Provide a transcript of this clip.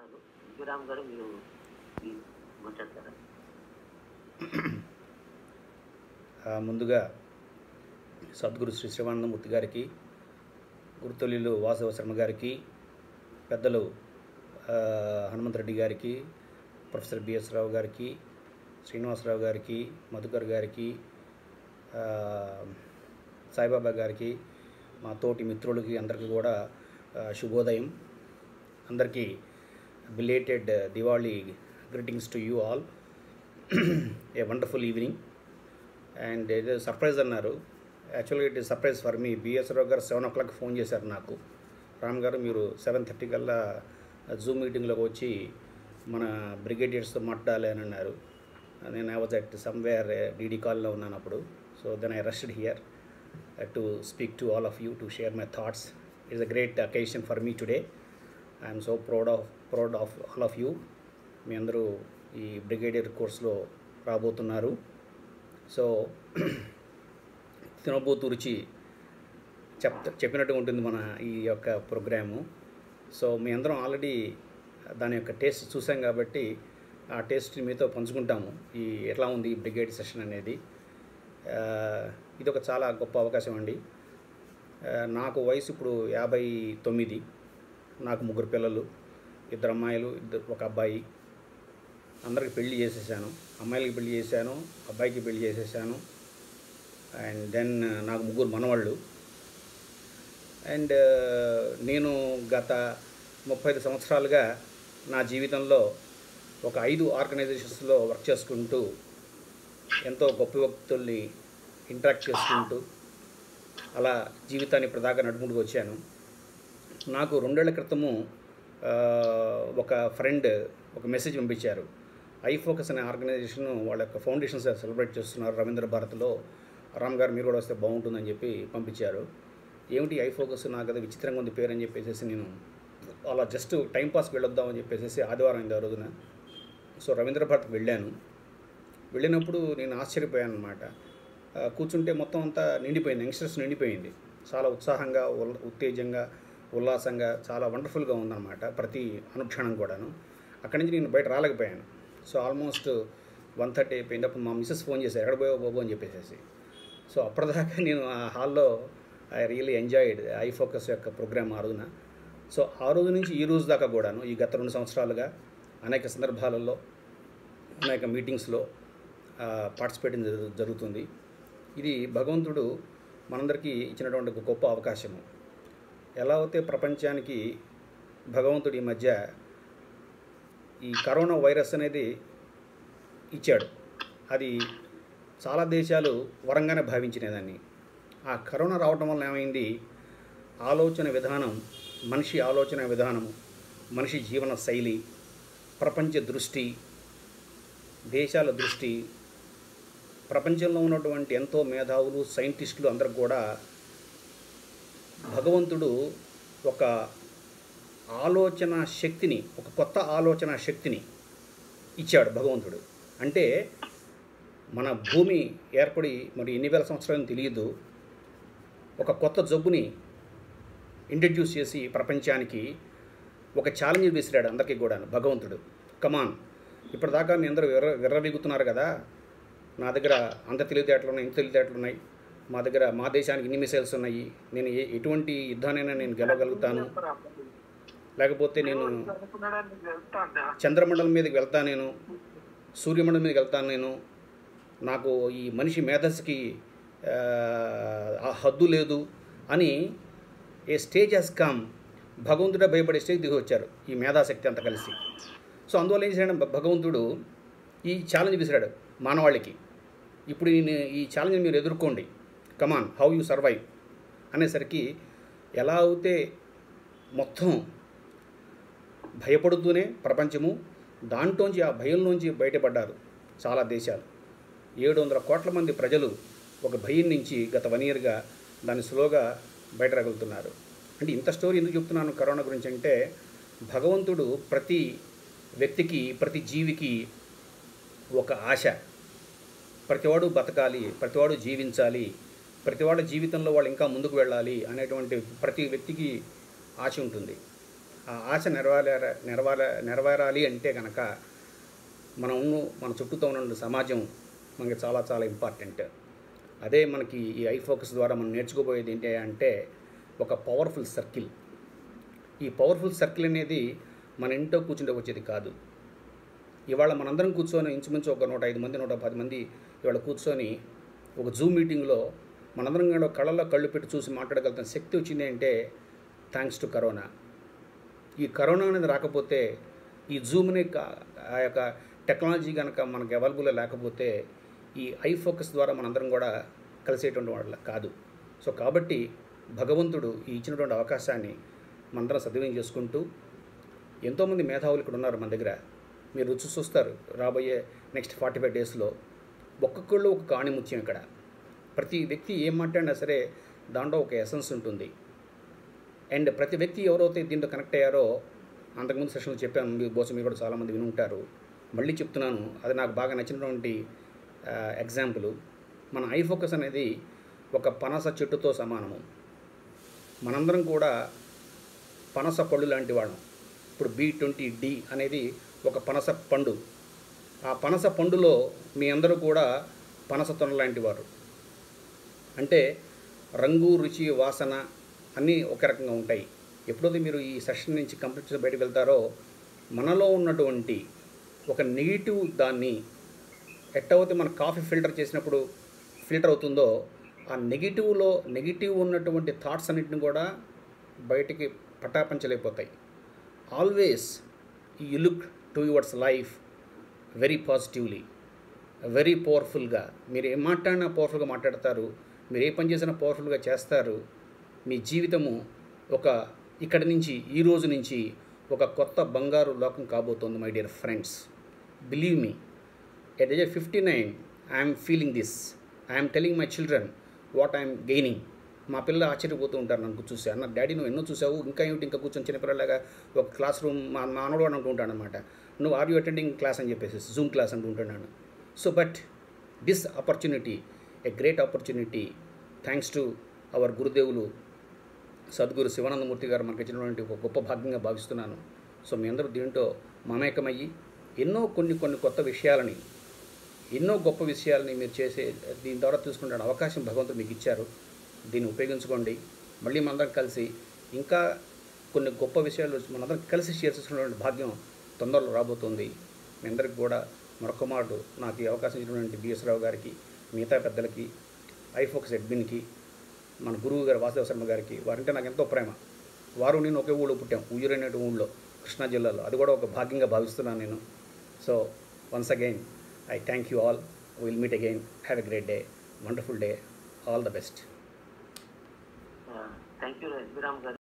ఉన్నారు విజయరామ్ గారు మీరు ఈ మాట్లాడతారా ఆ, ముందుగా సద్గురు శ్రీ శివానందమూర్తి గారికి గురుతొలిలు వాసవ శర్మ గారికి పెద్దలు ఆ, హనుమంతరెడ్డి గారికి ప్రొఫెసర్ బిఎస్ రావు గారికి శ్రీనివాసరావు గారికి మధుకర్ గారికి ఆ, సాయిబాబా గారికి మా తోటి మిత్రులకి అందరికీ కూడా ఆ, శుభోదయం అందరికీ belated Diwali greetings to you all a wonderful evening and ఏదో సర్ప్రైజ్ అన్నారు యాక్చువల్గా it is surprise for me B S Rao seven oh clock phone చేశారు నాకు రామ్ గారు మీరు సెవెన్ థర్టీ కల్లా జూమ్ మీటింగ్లోకి వచ్చి మన బ్రిగేడియర్స్తో మాట్లాడాలి అని అన్నారు నేను I was at somewhere DD కాల్లో ఉన్నాను అప్పుడు so then I rested here to speak to all of you to share my thoughts it's a great occasion for me today I'm so proud of proud of all of you మీ అందరూ ఈ brigadier కోర్స్లో రాబోతున్నారు so తినబోతు రుచి చెప్ చెప్పినట్టు ఉంటుంది మన ఈ యొక్క ప్రోగ్రాము సో మీ అందరం ఆల్రెడీ దాని యొక్క టేస్ట్ చూసాం కాబట్టి ఆ టేస్ట్ మీతో పంచుకుంటాము ఈ ఎట్లా ఉంది ఈ బ్రిగేడ్ సెషన్ అనేది ఆ, ఇది ఒక చాలా గొప్ప అవకాశం అండి ఆ, నాకు వయసు ఇప్పుడు యాభై తొమ్మిది నాకు ముగ్గురు పిల్లలు ఇద్దరు అమ్మాయిలు ఇద్దరు ఒక అబ్బాయి అందరికి పెళ్లి చేసేసాను అమ్మాయిలకి పెళ్లి చేశాను అబ్బాయికి పెళ్లి చేసేసాను అండ్ దెన్ నాకు ముగ్గురు మనవాళ్ళు అండ్ నేను గత ముప్పై ఐదు సంవత్సరాలుగా నా జీవితంలో ఒక ఐదు ఆర్గనైజేషన్స్లో వర్క్ చేసుకుంటూ ఎంతో గొప్ప వ్యక్తుల్ని ఇంటరాక్ట్ చేసుకుంటూ అలా జీవితాన్ని ఇప్పటిదాకా నడుపుకుంటూ వచ్చాను నాకు రెండేళ్ల క్రితము ఆ, ఒక ఫ్రెండ్ ఒక మెసేజ్ పంపించారు ఐ ఫోకస్ అనే ఆర్గనైజేషన్ వాళ్ళ యొక్క ఫౌండేషన్స్ సెలబ్రేట్ చేస్తున్నారు రవీంద్ర భారత్లో రామ్ గారు మీరు కూడా వస్తే బాగుంటుందని చెప్పి పంపించారు ఏమిటి ఐ ఫోకస్ నాకు అది విచిత్రంగా ఉంది పేరు అని చెప్పేసి నేను అలా జస్ట్ టైంపాస్కి వెళ్ళొద్దామని చెప్పేసి ఆదివారం అయింది ఆ రోజున సో రవీంద్ర భారత్కి వెళ్ళాను వెళ్ళినప్పుడు నేను ఆశ్చర్యపోయాను అనమాట కూర్చుంటే మొత్తం అంతా నిండిపోయింది యంగ్స్టర్స్ నిండిపోయింది చాలా ఉత్సాహంగా ఉల్- ఉత్తేజంగా ఉల్లాసంగా చాలా వండర్ఫుల్గా ఉందన్నమాట ప్రతి అనుక్షణం కూడాను అక్కడి నుంచి నేను బయట రాలేకపోయాను సో ఆల్మోస్ట్ వన్ థర్టీ అయిపోయింది అప్పుడు మా మిస్సెస్ ఫోన్ చేశారు ఎక్కడ పోయావు బాబు అని చెప్పేసి సో అప్పటిదాకా నేను ఆ హాల్లో I really enjoyed I focus యొక్క ప్రోగ్రామ్ ఆ రోజున సో ఆ రోజు నుంచి ఈ రోజు దాకా కూడాను ఈ గత రెండు సంవత్సరాలుగా అనేక సందర్భాలలో అనేక మీటింగ్స్లో పార్టిసిపేట్ జరుగు జరుగుతుంది ఇది భగవంతుడు మనందరికీ ఇచ్చినటువంటి ఒక గొప్ప అవకాశము ఎలా అయితే ప్రపంచానికి భగవంతుడి ఈ మధ్య ఈ కరోనా వైరస్ అనేది ఇచ్చాడు అది చాలా దేశాలు వరంగానే భావించినాయి దాన్ని ఆ కరోనా రావటం వల్ల ఏమైంది ఆలోచన విధానం మనిషి ఆలోచన విధానము మనిషి జీవన శైలి ప్రపంచ దృష్టి దేశాల దృష్టి ప్రపంచంలో ఉన్నటువంటి ఎంతో మేధావులు సైంటిస్టులు అందరూ కూడా భగవంతుడు ఒక ఆలోచన శక్తిని ఒక కొత్త ఆలోచన శక్తిని ఇచ్చాడు భగవంతుడు అంటే మన భూమి ఏర్పడి మరి ఎన్ని వేల సంవత్సరాలని తెలియదు ఒక కొత్త జబ్బుని ఇంట్రడ్యూస్ చేసి ప్రపంచానికి ఒక ఛాలెంజ్ విసిరాడు అందరికీ కూడా భగవంతుడు కమాన్ ఇప్పటిదాకా మీ అందరూ విర్ర విర్రవీగుతున్నారు కదా నా దగ్గర అంత తెలివితేటలు ఉన్నాయి ఇంత తెలివితేటలు ఉన్నాయి మా దగ్గర మా దేశానికి ఇన్ని మిసైల్స్ ఉన్నాయి నేను ఏ ఎటువంటి యుద్ధానైనా నేను గెలవగలుగుతాను లేకపోతే నేను చంద్రమండలం మీదకి వెళ్తాను నేను సూర్యమండలం మీదకి వెళ్తాను నేను నాకు ఈ మనిషి మేధస్సుకి ఆ, ఆ హద్దు లేదు అని ఏ స్టేజ్ హెస్ కమ్ భగవంతుడే భయపడే స్టేజ్ దిగి వచ్చారు ఈ మేధాశక్తి అంతా కలిసి సో అందువల్ల ఏం చేశాడు భగవంతుడు ఈ ఛాలెంజ్ విసిరాడు మానవాళికి ఇప్పుడు ఈ ఈ ఛాలెంజ్ మీరు ఎదుర్కోండి కమాన్ హౌ యూ సర్వైవ్ అనేసరికి ఎలా అయితే మొత్తం భయపడుతూనే ప్రపంచము దాంట్లోంచి ఆ భయంలోంచి బయటపడ్డారు చాలా దేశాలు ఏడు వందల కోట్ల మంది ప్రజలు ఒక భయం నుంచి గత వన్ ఇయర్గా దాన్ని స్లోగా బయట రగులుతున్నారు అంటే ఇంత స్టోరీ ఎందుకు చెప్తున్నాను కరోనా గురించి అంటే భగవంతుడు ప్రతి వ్యక్తికి ప్రతి జీవికి ఒక ఆశ ప్రతివాడు బతకాలి ప్రతివాడు జీవించాలి ప్రతివాడు జీవితంలో వాళ్ళు ఇంకా ముందుకు వెళ్ళాలి అనేటువంటి ప్రతి వ్యక్తికి ఆశ ఉంటుంది ఆ ఆశ నెరవేర నెరవేర నెరవేరాలి అంటే కనుక మనం ఉన్న- మన చుట్టూతో ఉన్న సమాజం మనకి చాలా చాలా ఇంపార్టెంట్ అదే మనకి ఈ ఐ ఫోకస్ ద్వారా మనం నేర్చుకోబోయేది ఏంటి అంటే ఒక పవర్ఫుల్ సర్కిల్ ఈ పవర్ఫుల్ సర్కిల్ అనేది మన ఇంట్లో కూర్చుంటే వచ్చేది కాదు ఇవాళ మనందరం కూర్చొని ఇంచుమించు ఒక నూట ఐదు మంది నూట పది మంది ఇవాళ కూర్చొని ఒక జూమ్ మీటింగ్లో మనందరం కూడా కళ్ళల్లో కళ్ళు పెట్టి చూసి మాట్లాడగలుగుతాం శక్తి వచ్చింది అంటే థ్యాంక్స్ టు కరోనా ఈ కరోనా అనేది రాకపోతే ఈ జూమ్ని క- ఆ యొక్క టెక్నాలజీ కనుక మనకు అవైలబుల్ లేకపోతే ఈ ఐ ఫోకస్ ద్వారా మనందరం కూడా కలిసేటువంటి వాళ్ళ కాదు సో కాబట్టి భగవంతుడు ఈ ఇచ్చినటువంటి అవకాశాన్ని మనందరం సద్వినియోగం చేసుకుంటూ ఎంతోమంది మేధావులు ఇక్కడ ఉన్నారు మన దగ్గర మీరు రుచి చూస్తారు రాబోయే నెక్స్ట్ ఫార్టీ ఫైవ్ డేస్లో ఒక్కొక్కళ్ళు ఒక కాణిముత్యం ఇక్కడ ప్రతి వ్యక్తి ఏం మాట్లాడినా సరే దాంట్లో ఒక ఎసెన్స్ ఉంటుంది అండ్ ప్రతి వ్యక్తి ఎవరైతే దీంట్లో కనెక్ట్ అయ్యారో అంతకుముందు సెషన్లో చెప్పాను మీ బహుశా మీరు కూడా చాలామంది విని ఉంటారు మళ్ళీ చెప్తున్నాను అది నాకు బాగా నచ్చినటువంటి ఎగ్జాంపుల్ మన ఐ ఫోకస్ అనేది ఒక పనస చెట్టుతో సమానము మనందరం కూడా పనస పళ్ళు లాంటి వాళ్ళం ఇప్పుడు బి ట్వంటీ డి అనేది ఒక పనస పండు ఆ పనస పండులో మీ అందరూ కూడా పనస తొన లాంటి వారు అంటే రంగు రుచి వాసన అన్నీ ఒక రకంగా ఉంటాయి ఎప్పుడైతే మీరు ఈ సెషన్ నుంచి కంప్లీట్ చేసి బయటకు వెళ్తారో మనలో ఉన్నటువంటి ఒక నెగిటివ్ దాన్ని ఎట్టయితే మన కాఫీ ఫిల్టర్ చేసినప్పుడు ఫిల్టర్ అవుతుందో ఆ నెగిటివ్లో నెగిటివ్ ఉన్నటువంటి థాట్స్ అన్నింటిని కూడా బయటికి పటాపంచలేకపోతాయి always you look to yours life very positively very పవర్ఫుల్గా మీరు ఏం మాట్లాడినా పవర్ఫుల్గా మాట్లాడతారు మీరు ఏ పని చేసినా పవర్ఫుల్గా చేస్తారు మీ జీవితము ఒక ఇక్కడి నుంచి ఈ రోజు నుంచి ఒక కొత్త బంగారు లోకం కాబోతోంది my dear friends believe me at age fifty nine I'm feeling this I'm telling my children what I'm gaining మా పిల్లలు ఆశ్చర్యపోతూ ఉంటారు నన్ను చూసి అన్న డాడీ నువ్వు ఎన్నో చూసావు ఇంకా ఏమిటి ఇంకా కూర్చొని చిన్నపిల్లలాగా ఒక క్లాస్ రూమ్ మా మానవుడు అని అంటూ ఉంటాడు అనమాట నువ్వు ఆర్ యూ అటెండింగ్ క్లాస్ అని చెప్పేసి జూమ్ క్లాస్ అంటూ ఉంటున్నాను so but this opportunity a great opportunity thanks to our గురుదేవులు సద్గురు శివానందమూర్తి గారు మనకి ఇచ్చినటువంటి ఒక గొప్ప భాగ్యంగా భావిస్తున్నాను సో మీ అందరూ దీంట్లో మమేకమయ్యి ఎన్నో కొన్ని కొన్ని కొత్త విషయాలని ఎన్నో గొప్ప విషయాలని మీరు చేసే దీని ద్వారా తీసుకునే అవకాశం భగవంతుడు మీకు ఇచ్చారు దీన్ని ఉపయోగించుకోండి మళ్ళీ మనందరం కలిసి ఇంకా కొన్ని గొప్ప విషయాలు మనందరం కలిసి షేర్ చేసుకునేటువంటి భాగ్యం తొందరలో రాబోతుంది మీ అందరికి కూడా మరొక మాట నాకు ఈ అవకాశం ఇచ్చినటువంటి బిఎస్ రావు గారికి మిగతా పెద్దలకి ఐఫోక్స్ అడ్మిన్కి మన గురువు గారు వాసుదేవ శర్మ గారికి వారంటే నాకు ఎంతో ప్రేమ వారు నేను ఒకే ఊళ్ళో పుట్టాం ఉయ్యూరు అనే ఊళ్ళో కృష్ణా జిల్లాలో అది కూడా ఒక భాగ్యంగా భావిస్తున్నాను నేను so once again I thank you all will meet again have a great day wonderful day all the best thank you S B Ram గారు